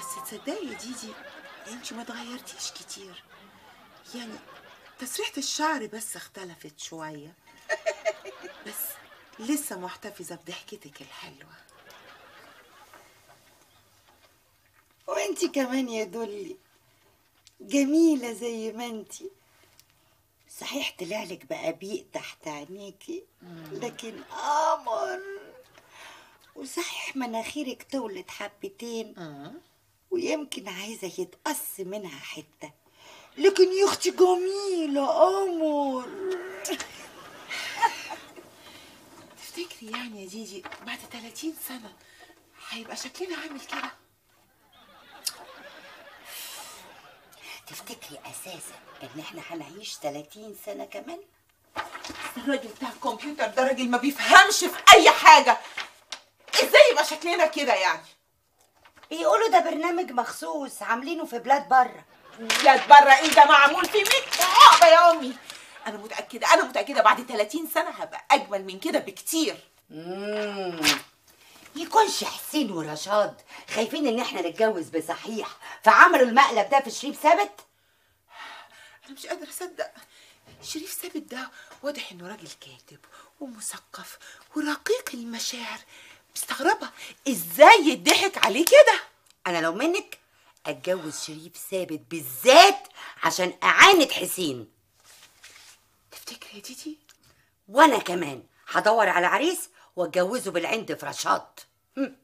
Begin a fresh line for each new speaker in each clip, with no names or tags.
بس تصدقي يا ديدي انت ما اتغيرتيش كتير يعني تسريحة الشعر بس اختلفت شوية بس لسه محتفظة بضحكتك الحلوة
وانت كمان يا دولي جميلة زي ما انتي صحيح طلعلك بقى بيق تحت عينيكي لكن قمر وصحيح مناخيرك طولت حبتين ويمكن عايزة يتقص منها حتة لكن يا اختي جميلة قمر
تفتكري يعني يا ديدي بعد 30 سنة هيبقى شكلنا عامل كده
تفتكري اساسا ان احنا هنعيش 30 سنة كمان
الراجل بتاع الكمبيوتر ده راجل ما بيفهمش في اي حاجة ازاي يبقى شكلنا كده يعني
بيقولوا ده برنامج مخصوص عاملينه في بلاد بره
بلاد بره ايه ده معمول في 100 عقبة يا امي انا متأكدة انا متأكدة بعد 30 سنة هبقى اجمل من كده بكتير
مم. يكونش حسين ورشاد خايفين ان احنا نتجوز بصحيح فعملوا المقلب ده في شريف ثابت
انا مش قادرة اصدق شريف ثابت ده واضح انه راجل كاتب ومثقف ورقيق المشاعر مستغربة ازاي يضحك عليه كده
انا لو منك اتجوز شريف ثابت بالذات عشان اعاند حسين
تفتكري يا ديدي
وانا كمان هدور على عريس واتجوزه بالعند في رشاد هم.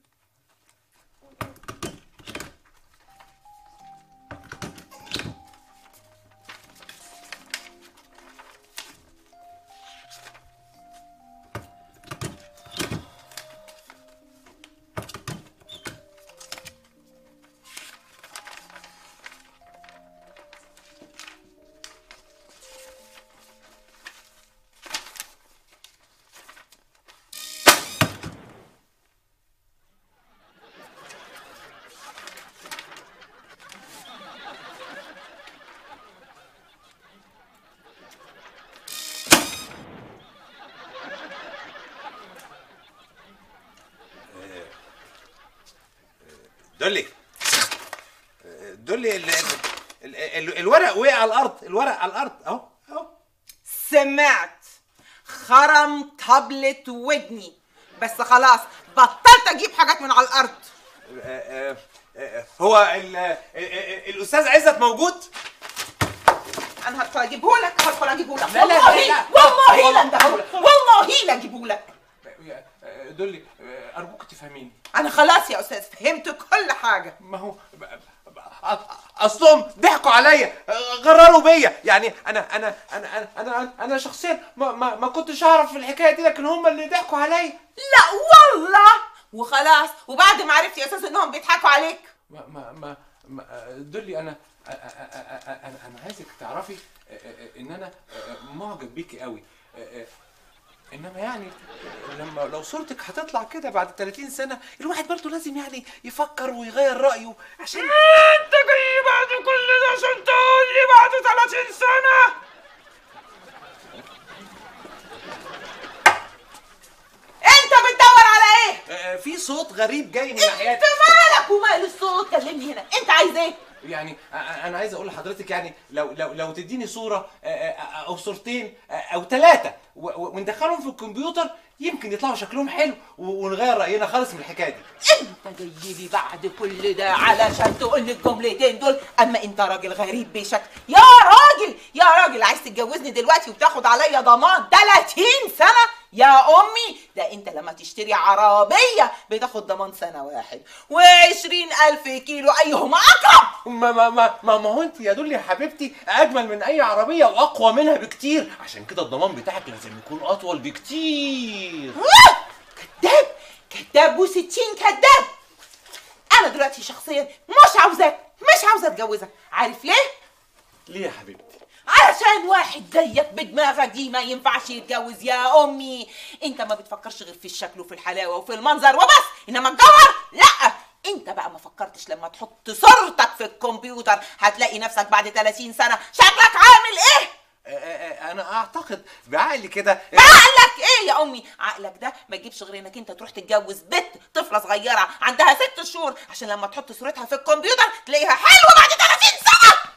دولي دولي ال... ال... ال... الورق وقع على الارض الورق على الارض اهو اهو
سمعت خرم طبلة ودني بس خلاص بطلت اجيب حاجات من على الارض
آه، آه، آه، هو ال... آه، آه، الاستاذ عزت موجود
انا هدخل اجيبهولك هدخل اجيبهولك
لا، لا،
والله
لا.
والله
والله.
لا اندهولك والله لا اجيبهولك
آه، دولي آه، ارجوك تفهميني
انا خلاص يا استاذ فهمت كل حاجه
ما هو ب- ب- ب- اصلهم ضحكوا عليا غرروا بيا يعني انا انا انا انا انا, أنا شخصيا ما, ما, ما كنتش اعرف الحكايه دي لكن هم اللي ضحكوا عليا
لا والله وخلاص وبعد ما عرفت يا استاذ انهم بيضحكوا عليك
ما ما ما, ما دولي انا انا انا انا عايزك تعرفي ان انا معجب بيكي قوي انما يعني لما لو صورتك هتطلع كده بعد 30 سنه الواحد برضه لازم يعني يفكر ويغير رايه عشان
انت جاي بعد كل ده عشان تقول لي بعد 30 سنه انت بتدور على ايه
آه، في صوت غريب جاي من
انت
ناحيتي
مالك ومال الصوت كلمني هنا انت عايز ايه
يعني آه، آه، انا عايز اقول لحضرتك يعني لو لو لو تديني صوره آه، آه، او صورتين آه، او ثلاثه وندخلهم في الكمبيوتر يمكن يطلعوا شكلهم حلو و- ونغير راينا خالص من الحكايه دي
انت جاي لي بعد كل ده علشان تقول لي الجملتين دول اما انت راجل غريب بشكل يا راجل يا راجل عايز تتجوزني دلوقتي وتاخد عليا ضمان 30 سنه يا امي ده انت لما تشتري عربيه بتاخد ضمان سنه واحد وعشرين الف كيلو ايهما اقرب
ما ما ما ما, ما هو انت يا دول يا حبيبتي اجمل من اي عربيه واقوى منها بكتير عشان كده الضمان بتاعك لازم يكون اطول بكتير
كذاب كذاب وستين كذاب انا دلوقتي شخصيا مش عاوزاك مش عاوزه اتجوزك عارف ليه
ليه يا حبيبتي
علشان واحد زيك بدماغك دي ما ينفعش يتجوز يا امي انت ما بتفكرش غير في الشكل وفي الحلاوه وفي المنظر وبس انما الجوهر لا انت بقى ما فكرتش لما تحط صورتك في الكمبيوتر هتلاقي نفسك بعد 30 سنه شكلك عامل ايه
آه، آه، انا اعتقد بعقلي كده
عقلك ايه يا امي عقلك ده ما يجيبش غير انك انت تروح تتجوز بنت طفله صغيره عندها ست شهور عشان لما تحط صورتها في الكمبيوتر تلاقيها حلوه بعد 30 سنه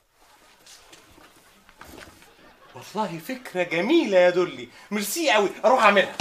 والله فكره جميله يا دولي ميرسي قوي اروح اعملها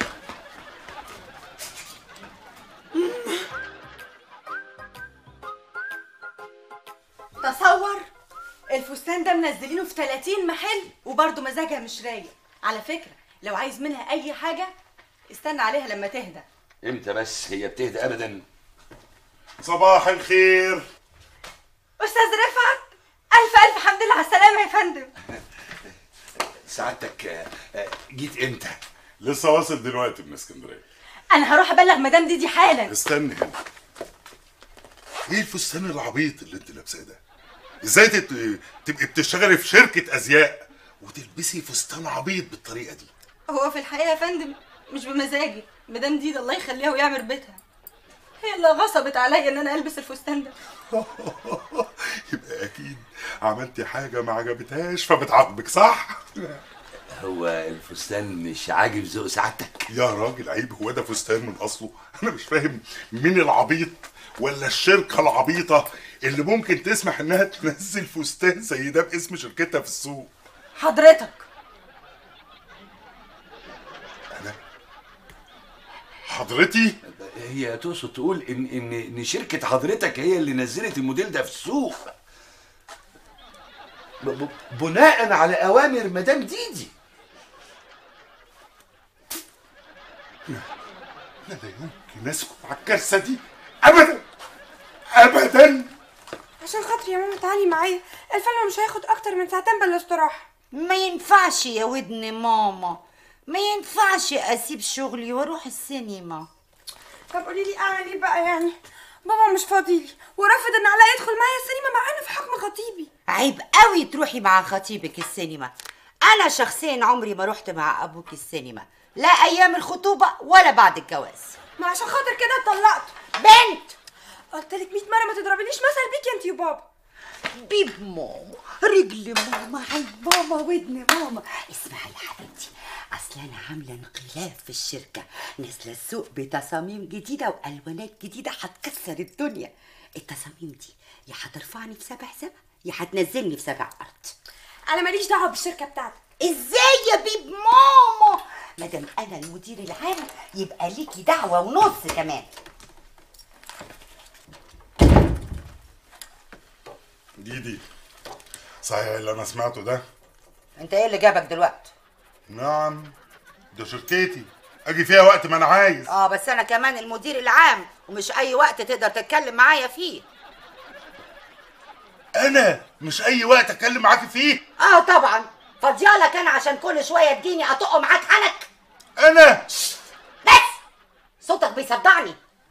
تصور الفستان ده منزلينه في 30 محل وبرضه مزاجها مش رايق على فكرة لو عايز منها أي حاجة استنى عليها لما تهدى
امتى بس هي بتهدى ابدا
صباح الخير
أستاذ رفعت ألف ألف حمد لله على السلامة يا فندم
سعادتك آه، آه، جيت امتى
لسه واصل دلوقتي من اسكندريه
أنا هروح أبلغ مدام ديدي حالا
استني هنا ايه الفستان العبيط اللي انت لابساه ده ازاي تت- تبقي بتشتغلي في شركه ازياء وتلبسي فستان عبيط بالطريقه دي
هو في الحقيقة يا فندم مش بمزاجي مدام ديدي الله يخليها ويعمر بيتها هي اللي غصبت عليا ان انا البس الفستان ده
يبقى اكيد عملتي حاجه ما عجبتهاش فبتعاقبك صح
هو الفستان مش عاجب ذوق سعادتك
يا راجل عيب هو ده فستان من اصله انا مش فاهم مين العبيط ولا الشركه العبيطه اللي ممكن تسمح انها تنزل فستان زي ده باسم شركتها في السوق
حضرتك
حضرتي
هي تقصد تقول ان ان ان شركه حضرتك هي اللي نزلت الموديل ده في السوق ب- ب- بناء على اوامر مدام ديدي
لا لا يمكن اسكت على الكارثه دي ابدا ابدا
عشان خاطري يا ماما تعالي معايا الفيلم مش هياخد اكتر من ساعتين بالاستراحه
ما ينفعش يا ودن ماما ما ينفعش اسيب شغلي واروح السينما
طب قولي لي اعمل ايه بقى يعني بابا مش فاضيلي ورافض ان علاء يدخل معايا السينما مع انه في حكم خطيبي
عيب قوي تروحي مع خطيبك السينما انا شخصيا عمري ما رحت مع ابوك السينما لا ايام الخطوبه ولا بعد الجواز
ما عشان خاطر كده اتطلقت
بنت
قلت لك 100 مره ما تضربيليش مثل بيكي انت وبابا
بيب ماما رجل ماما عين ماما ودن ماما اسمعي يا حبيبتي اصل انا عامله انقلاب في الشركه نازله السوق بتصاميم جديده والوانات جديده هتكسر الدنيا التصاميم دي يا هترفعني في سبع سما يا هتنزلني في سبع ارض
انا ماليش دعوه بالشركه بتاعتك
ازاي يا بيب ماما مادام انا المدير العام يبقى ليكي دعوه ونص كمان
دي دي صحيح اللي انا سمعته ده
انت ايه اللي جابك دلوقتي
نعم ده شركتي اجي فيها وقت ما انا عايز
اه بس انا كمان المدير العام ومش اي وقت تقدر تتكلم معايا فيه
انا مش اي وقت اتكلم معاكي فيه
اه طبعا فاضيالك انا عشان كل شويه تجيني اطق معاك حنك
انا
بس صوتك بيصدعني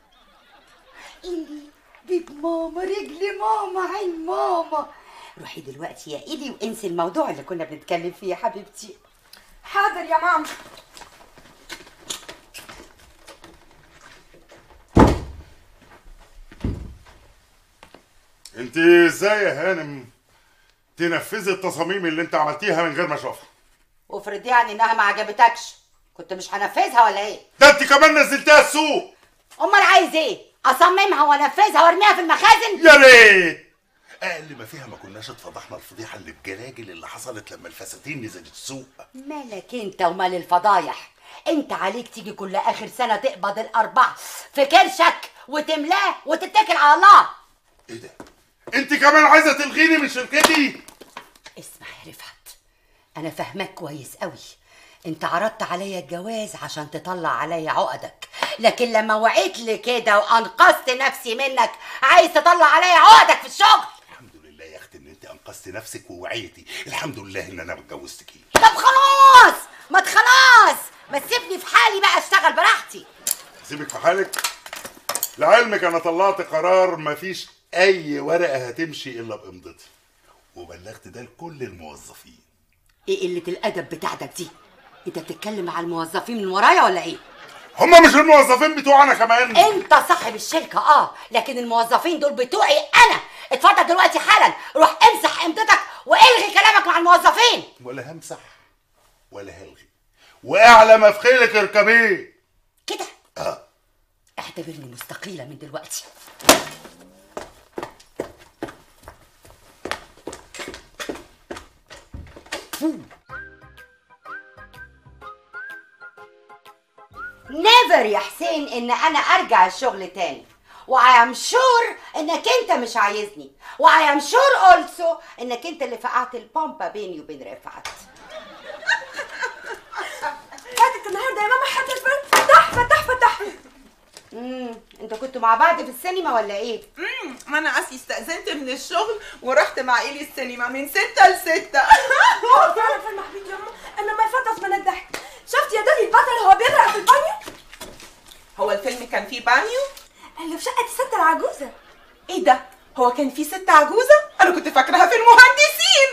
ايدي بيب ماما رجل ماما عين ماما روحي دلوقتي يا ايدي وانسي الموضوع اللي كنا بنتكلم فيه يا حبيبتي
حاضر يا ماما
انت ازاي يا هانم تنفذي التصاميم اللي انت عملتيها من غير ما اشوفها
وافرض يعني انها ما عجبتكش كنت مش هنفذها ولا ايه
ده انت كمان نزلتيها السوق
امال عايز ايه اصممها وانفذها وارميها في المخازن
يا ريت اقل ما فيها ما كناش اتفضحنا الفضيحه اللي بجلاجل اللي حصلت لما الفساتين نزلت السوق
مالك انت ومال الفضايح انت عليك تيجي كل اخر سنه تقبض الارباح في كرشك وتملاه وتتكل على الله
ايه ده انت كمان عايزه تلغيني من شركتي
اسمع يا رفعت انا فاهمك كويس قوي انت عرضت عليا الجواز عشان تطلع عليا عقدك لكن لما وعيت لي كده وانقذت نفسي منك عايز تطلع عليا عقدك في الشغل
الحمد لله يا اختي ان انت انقذت نفسك ووعيتي الحمد لله ان انا ما اتجوزتكيش
طب خلاص ما خلاص ما تسيبني في حالي بقى اشتغل براحتي
سيبك في حالك لعلمك انا طلعت قرار مفيش اي ورقه هتمشي الا بامضتي وبلغت ده لكل الموظفين
ايه قله الادب بتاعتك دي انت بتتكلم مع الموظفين من ورايا ولا ايه
هما مش الموظفين بتوعنا كمان
انت صاحب الشركه اه لكن الموظفين دول بتوعي انا اتفضل دلوقتي حالا روح امسح امضتك والغي كلامك مع الموظفين
ولا همسح ولا هلغي واعلى ما في خيلك اركبيه
كده
اه
اعتبرني مستقيلة من دلوقتي نيفر يا حسين ان انا ارجع الشغل تاني واي ام شور انك انت مش عايزني واي ام شور اولسو انك انت اللي فقعت البومبا بيني وبين رفعت
فاتت النهارده يا ماما حتى الفيلم تحفه تحفه تحفه
امم انتوا كنتوا مع بعض في السينما ولا ايه
مم، ما انا اصلي استأذنت من الشغل ورحت مع ايلي السينما من ستة لستة
هو فعلا فيلم حبيبي يا ماما انا ما يفطس من الضحك شفت يا دولي البطل وهو بيغرق في البانيو
هو الفيلم كان فيه بانيو
اللي في شقه الست العجوزه
ايه ده هو كان فيه ست عجوزة انا كنت فاكراها في المهندسين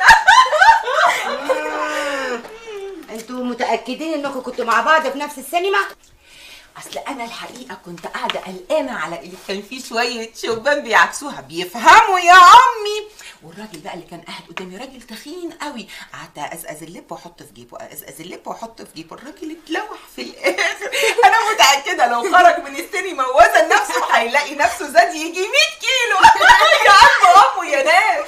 انتوا متاكدين انكم كنتوا مع بعض في نفس السينما
اصل انا الحقيقه كنت قاعده قلقانه على اللي كان فيه شويه شبان بيعكسوها بيفهموا يا عمي والراجل بقى اللي كان قاعد قدامي راجل تخين قوي قعدت ازقز اللب واحط في جيبه ازقز اللب واحط في جيبه الراجل اتلوح في الاخر انا متاكده لو خرج من السينما ووزن نفسه هيلاقي نفسه زاد يجي 100 كيلو يا عم امه يا ناس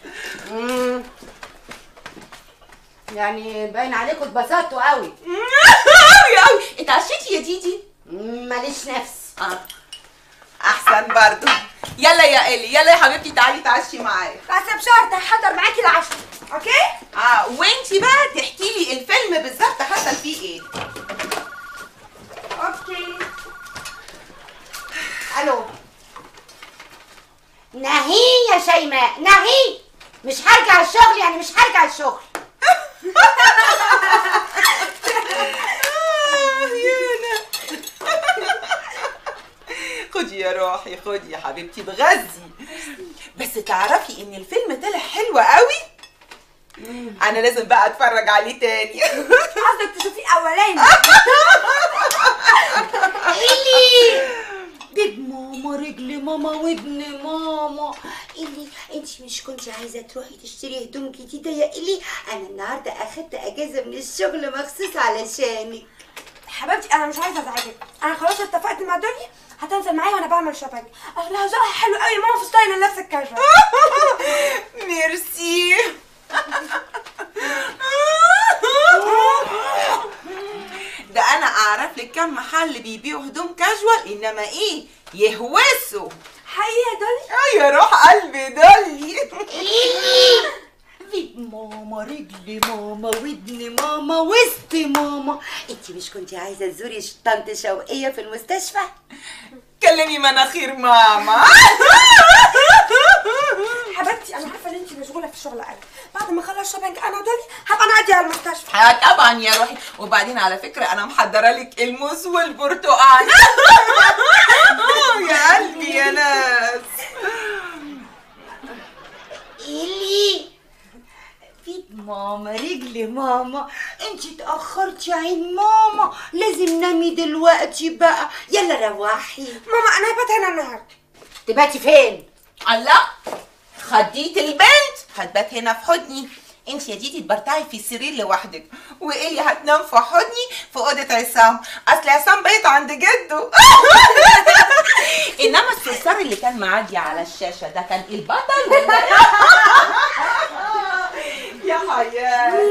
يعني باين عليكم اتبسطتوا قوي
قوي قوي اتعشيتي يا ديدي
ماليش نفس
اه احسن برضو يلا يا الي يلا يا حبيبتي تعالي تعشي معايا
بس بشرط هحضر معاكي العشاء اوكي
اه وانتي بقى تحكي لي الفيلم بالظبط حصل فيه ايه
اوكي
الو نهي يا شيماء نهي مش هرجع الشغل يعني مش هرجع الشغل
آه، يانا. خدي يا روحي خدي يا حبيبتي بغزي بس تعرفي ان الفيلم طلع حلو قوي انا لازم بقى اتفرج عليه تاني
قصدك تشوفيه اولاني
بيب ماما رجل ماما وابن ماما إلي انت مش كنت عايزة تروحي تشتري هدوم جديدة يا إلي أنا النهاردة أخدت أجازة من الشغل مخصوص علشانك
حبيبتي انا مش عايزه ازعجك انا خلاص اتفقت مع دنيا هتنزل معايا وانا بعمل شوبينج اصلها ذوقها حلو قوي ماما في ستايل اللبس الكاجوال
ميرسي ده انا اعرف لك كم محل بيبيعوا هدوم كاجوال انما ايه يهوسوا
حقيقي يا دولي
اه يا روح قلبي دولي
بيب ماما رجل ماما ودن ماما وسط ماما انت مش كنت عايزة تزوري طنط شوقية في المستشفى
كلمي مناخير ماما
حبيبتي انا عارفه ان انت مشغوله في الشغل قوي بعد ما اخلص شوبينج انا ودولي هبقى نعدي على المستشفى
آه طبعا يا روحي وبعدين على فكرة أنا محضرة لك الموز والبرتقال يا قلبي يا ناس
إلي بيب ماما رجل ماما انت اتأخرتي يا عين ماما لازم نامي دلوقتي بقى يلا روحي
ماما انا هبات هنا النهارده
تباتي فين
الله خديت البنت هتبات هنا في حضني انت يا ديدي تبرتعي في السرير لوحدك وايلي هتنام في حضني في اوضه عصام اصل عصام بيت عند جده انما الصرصار اللي كان معدي على الشاشه ده كان البطل ولا إيه؟ يا حياه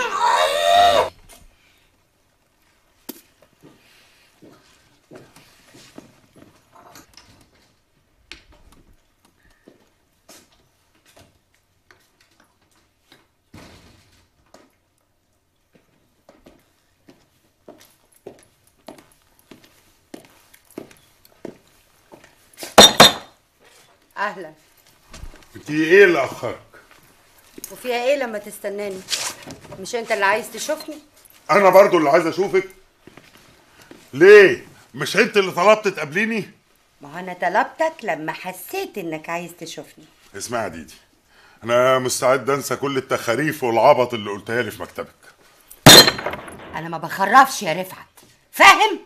اهلا
انت ايه اللي اخرك
وفيها ايه لما تستناني مش انت اللي عايز تشوفني
انا برضو اللي عايز اشوفك ليه مش انت اللي طلبت تقابليني
ما هو انا طلبتك لما حسيت انك عايز تشوفني
اسمعي يا ديدي انا مستعد انسى كل التخاريف والعبط اللي قلتها لي في مكتبك
انا ما بخرفش يا رفعت فاهم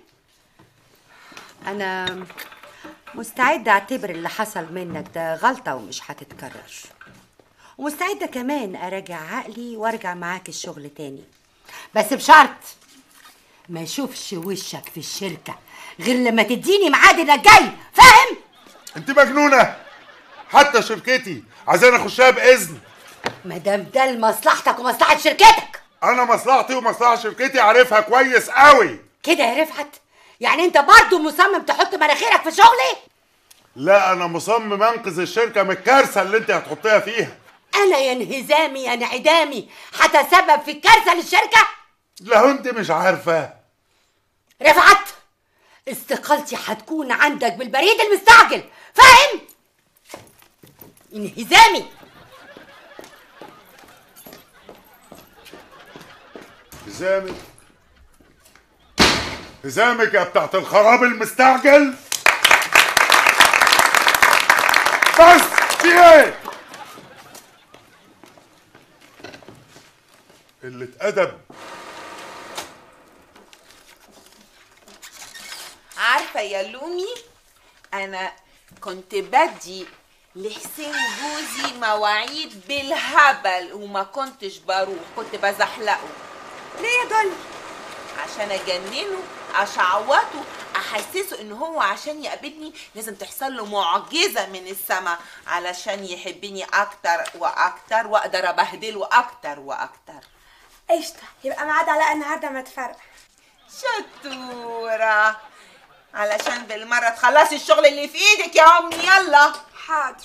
انا مستعدة اعتبر اللي حصل منك ده غلطة ومش هتتكرر ومستعده كمان اراجع عقلي وارجع معاك الشغل تاني بس بشرط ما اشوفش وشك في الشركه غير لما تديني ميعاد انك جاي فاهم
انت مجنونه حتى شركتي عايزاني اخشها باذن
ما دام ده لمصلحتك ومصلحه شركتك
انا مصلحتي ومصلحه شركتي عارفها كويس قوي
كده يا رفعت يعني انت برضه مصمم تحط مناخيرك في شغلي
لا انا مصمم انقذ الشركه من الكارثه اللي انت هتحطيها فيها
انا يا انهزامي يا انعدامي هتسبب في الكارثه للشركه
لو انت مش عارفه
رفعت استقالتي هتكون عندك بالبريد المستعجل فاهم انهزامي
هزامك هزامك يا بتاعت الخراب المستعجل بس في ايه قلة أدب
عارفة يا لومي أنا كنت بدي لحسين جوزي مواعيد بالهبل وما كنتش بروح كنت بزحلقه
ليه يا دولي
عشان اجننه اشعوطه احسسه ان هو عشان يقابلني لازم تحصل له معجزه من السماء علشان يحبني اكتر واكتر واقدر ابهدله اكتر واكتر
قشطة يبقى ميعاد علاء النهاردة ما تفرق
شطوره علشان بالمره تخلصي الشغل اللي في ايدك يا امي يلا
حاضر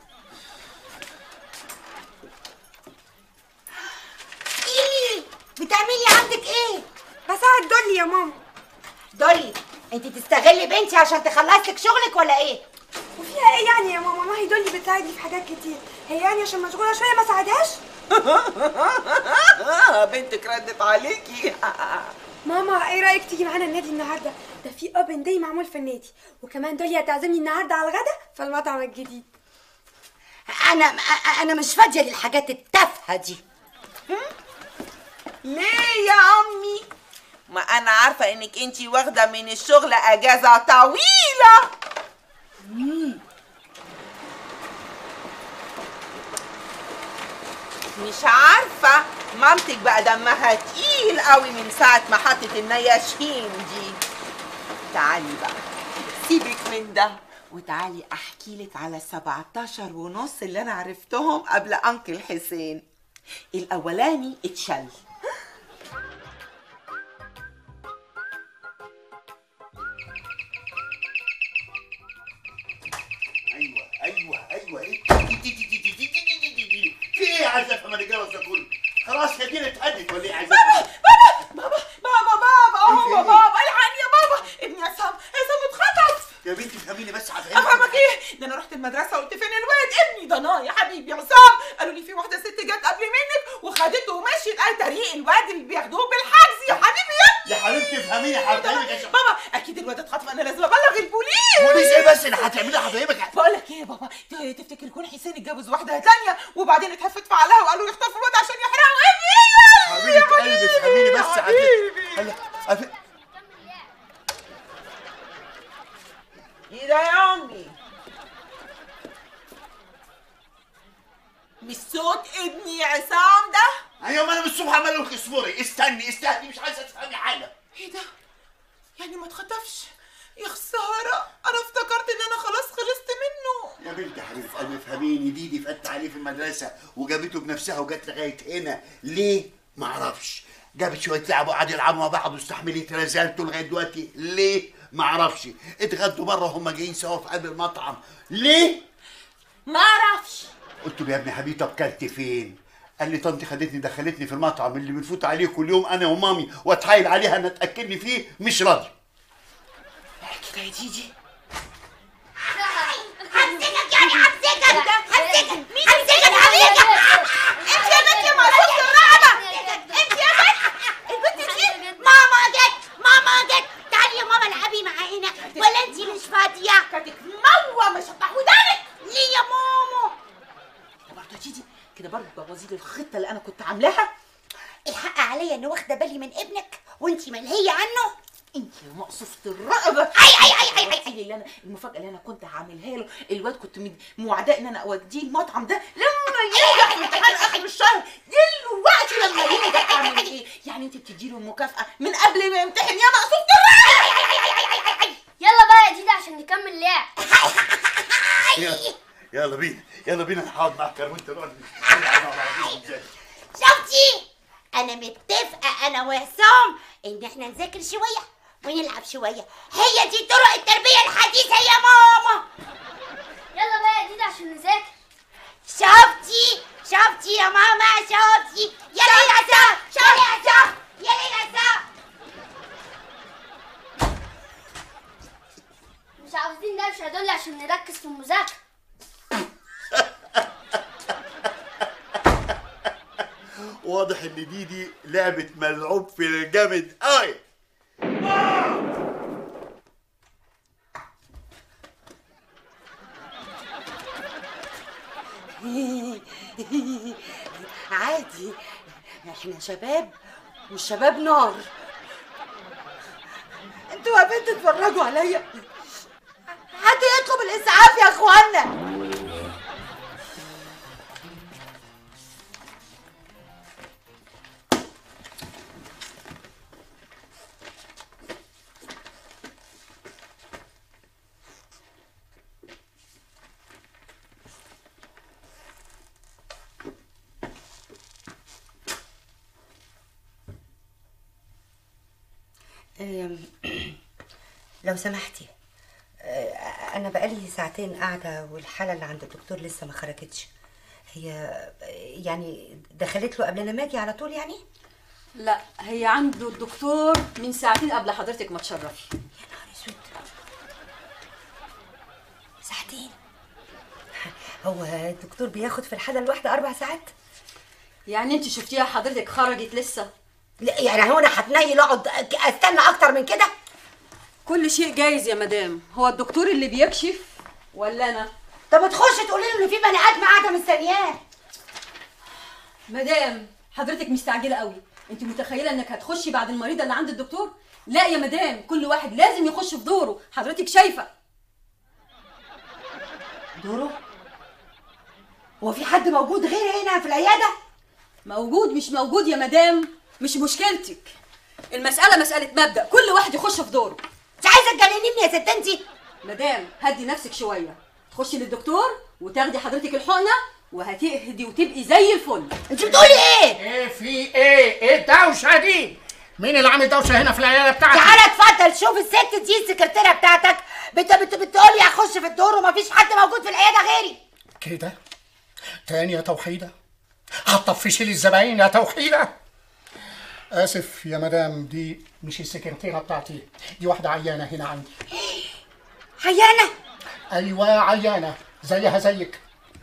ايه بتعملي عندك ايه
بساعد دولي يا ماما
دولي انت تستغلي بنتي عشان تخلص لك شغلك ولا ايه
وفيها ايه يعني يا ماما ما هي دولي بتساعدني في حاجات كتير هي يعني عشان مشغولة شوية ما ساعدهاش
بنتك ردت عليكي
ماما ايه رايك تيجي معانا النادي النهارده ده في اوبن داي معمول في النادي وكمان دولي هتعزمني النهارده على الغدا في المطعم الجديد
انا انا مش فاضيه للحاجات التافهه دي
ليه يا امي ما انا عارفه انك انتي واخده من الشغل اجازه طويله مش عارفه مامتك بقى دمها تقيل قوي من ساعه ما حطت النياشين دي تعالي بقى سيبك من ده وتعالي احكي لك على 17 ونص اللي انا عرفتهم قبل انكل حسين الاولاني اتشل
ايوه ايوه ايوه ايه دي دي دي دي دي دي دي دي دي دي في ايه يا عايز افهم انا الجرس ده كله خلاص هي دي اتهدت ولا ايه عايز افهم
بابا بابا بابا هو بابا الحقني يا بابا ابني عصام عصام اتخطف
يا بنتي فهميني بس هفهمك
افهمك ايه ده انا رحت المدرسه قلت فين الواد ابني ده انا يا حبيبي عصام قالوا لي في واحده ست جت قبل منك وخدته ومشيت قال طريق الواد اللي بياخدوه بالحجز يا حبيبي يا
يا حبيبتي افهميني هفهمك يا شباب
بابا اكيد الواد اتخطف انا لازم ابلغ البوليس
بوليس ايه بس اللي هتعملها هفهمك
بقول لك ايه يا بابا ت- تفتكر يكون حسين اتجوز واحده تانية وبعدين اتهفت في عقلها وقالوا يخطفوا الواد عشان يحرقوا ابني يا
حبيبه قلبي افهميني بس
يا حبيبي.
هلا أف-
ايه ده يا امي مش صوت ابني عصام ده
ايوه ما انا من الصبح عمال لك اصبري استني استهدي مش عايزه تفهمي حاجه
ايه ده يعني ما اتخطفش يا خساره انا افتكرت ان انا خلاص خلصت منه
يا بنتي حبيبه قلبي افهميني ديدي فت عليه في المدرسه وجابته بنفسها وجت لغايه هنا ليه؟ ما اعرفش جابت شويه لعب وقعدوا يلعبوا مع بعض واستحملت رزالته لغايه دلوقتي ليه؟ ما اعرفش اتغدوا بره وهم جايين سوا في قلب المطعم ليه؟
ما اعرفش
قلت له يا ابني حبيبي طب كلت فين؟ قال لي طنطي خدتني دخلتني في المطعم اللي بنفوت عليه كل يوم انا ومامي واتحايل عليها انها تاكلني فيه مش راضي
كده يا ديدي
همسكك يعني همسكك همسكك همسكك عليك انت يا بنت يا معصوصة الرقبة انت يا بنت البنت دي ماما جت ماما جت تعالي يا ماما العبي معانا ولا انت مش فاضية
كاتك موه مش هتحودانك
ليه يا ماما
برضه يا ديدي كده برضه بوظي لي الخطه اللي انا كنت عاملاها
الحق عليا اني واخده بالي من ابنك وانت ملهيه عنه
انت يا مقصوفة الرقبة اي اي اي اي اي اللي انا المفاجأة اللي انا كنت هعملها له الواد كنت مد- موعداه ان انا اوديه المطعم ده لما ينجح في امتحان اخر الشهر دلوقتي لما ينجح اعمل ايه؟ يعني انت بتدي له مكافأة من قبل ما يمتحن يا مقصوفة الرقبة
يلا بقى يا ديدي عشان نكمل لعب
يلا يلا بينا يلا بينا نحاول معاك وانت نقعد نلعب مع بعض ازاي
شفتي انا متفقه انا وعصام ان احنا نذاكر شويه ونلعب شويه هي دي طرق التربيه الحديثه يا ماما
يلا بقى يا ديدي عشان نذاكر
شفتي شفتي يا ماما شفتي يلا يا عصام يلا يا عصام يلا يا عصام
مش عاوزين دوشه دول عشان نركز في المذاكره
واضح ان دي دي لعبة ملعوب في الجامد قوي
عادي احنا شباب والشباب نار انتوا واقفين تتفرجوا عليا حد يطلب الاسعاف يا اخوانا
أم، لو سمحتي أه، انا بقالي ساعتين قاعده والحاله اللي عند الدكتور لسه ما خرجتش هي يعني دخلت له قبل ما اجي على طول يعني
لا هي عنده الدكتور من ساعتين قبل حضرتك ما تشرفي
ساعتين هو الدكتور بياخد في الحاله الواحده اربع ساعات
يعني انت شفتيها حضرتك خرجت لسه
لا يعني هو انا هتنيل اقعد استنى اكتر من كده
كل شيء جايز يا مدام هو الدكتور اللي بيكشف ولا انا
طب ما تخش تقولي له ان في بني ادم قاعده مستنياه
مدام حضرتك مستعجله قوي انت متخيله انك هتخشي بعد المريضه اللي عند الدكتور لا يا مدام كل واحد لازم يخش في دوره حضرتك شايفه
دوره هو في حد موجود غير هنا في العياده
موجود مش موجود يا مدام مش مشكلتك المساله مساله مبدا كل واحد يخش في دوره
مش عايزه تجننيني يا ست انتي
مدام هدي نفسك شويه تخشي للدكتور وتاخدي حضرتك الحقنه وهتهدي وتبقي زي الفل
انت بتقولي ايه
ايه في ايه ايه الدوشه دي مين اللي عامل دوشه هنا في العياده بتاعتي
تعالى اتفضل شوف الست دي السكرتيره بتاعتك بت بت بتقولي هخش في الدور ومفيش حد موجود في العياده غيري
كده تاني يا توحيده هتطفشي لي الزباين يا توحيده اسف يا مدام دي مش السكرتيره بتاعتي دي واحده عيانه هنا عندي
عيانه
ايوه عيانه زيها زيك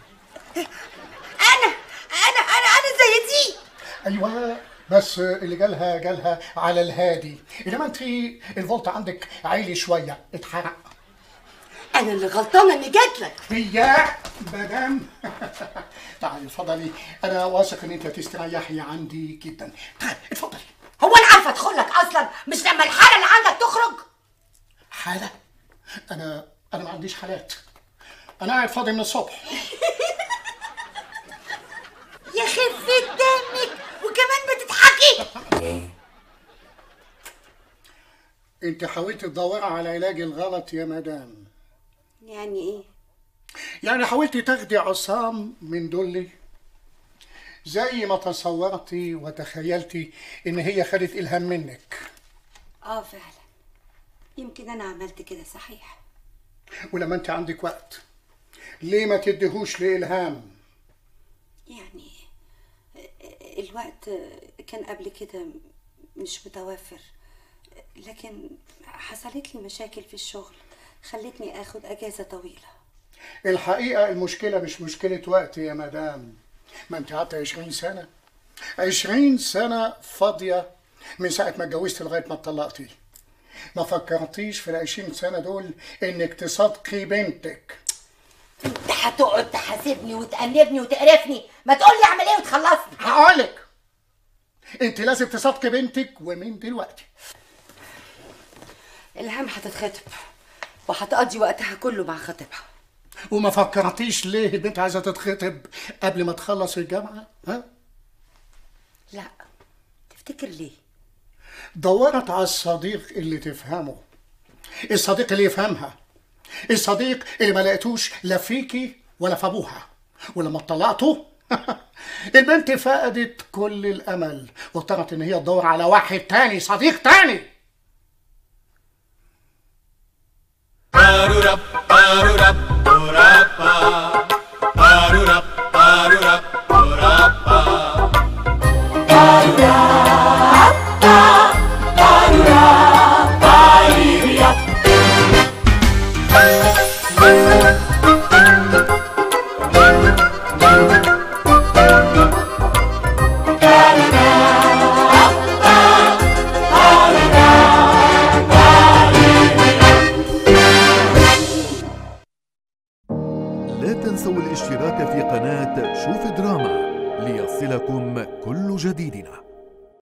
انا انا انا انا زي دي
ايوه بس اللي جالها جالها على الهادي انما انت الفولت عندك عالي شويه اتحرق
انا اللي غلطانه اني جات لك
هي مدام تعالي اتفضلي انا واثق ان انت هتستريحي عندي جدا تعالي اتفضلي
هو انا عارفه ادخل لك اصلا مش لما الحاله اللي عندك تخرج
حالة انا انا ما عنديش حالات انا قاعد فاضي من الصبح
يا خفة دمك وكمان بتضحكي
انت حاولت تدوري على العلاج الغلط يا مدام
يعني ايه
يعني حاولت تاخدي عصام من دولي زي ما تصورتي وتخيلتي ان هي خدت الهام منك
اه فعلا يمكن انا عملت كده صحيح
ولما انت عندك وقت ليه ما تديهوش لإلهام
يعني الوقت كان قبل كده مش متوفر لكن حصلت لي مشاكل في الشغل خلتني اخد اجازه طويله
الحقيقة المشكلة مش مشكلة وقت يا مدام ما انت قعدت 20 سنة 20 سنة فاضية من ساعة ما اتجوزت لغاية ما اتطلقتي ما فكرتيش في ال 20 سنة دول انك تصادقي بنتك
انت هتقعد تحاسبني وتأنبني وتقرفني ما تقول لي اعمل ايه وتخلصني
هقولك انت لازم تصادقي بنتك ومن دلوقتي
الهام هتتخطب وهتقضي وقتها كله مع خطيبها
وما فكرتيش ليه البنت عايزه تتخطب قبل ما تخلص الجامعه ها
لا تفتكر ليه
دورت على الصديق اللي تفهمه الصديق اللي يفهمها الصديق اللي ما لقيتوش لا فيكي ولا في ابوها ولما طلعتوا البنت فقدت كل الامل واضطرت ان هي تدور على واحد تاني صديق تاني
لا تنسوا الاشتراك في قناة شوف دراما ليصلكم كل جديدنا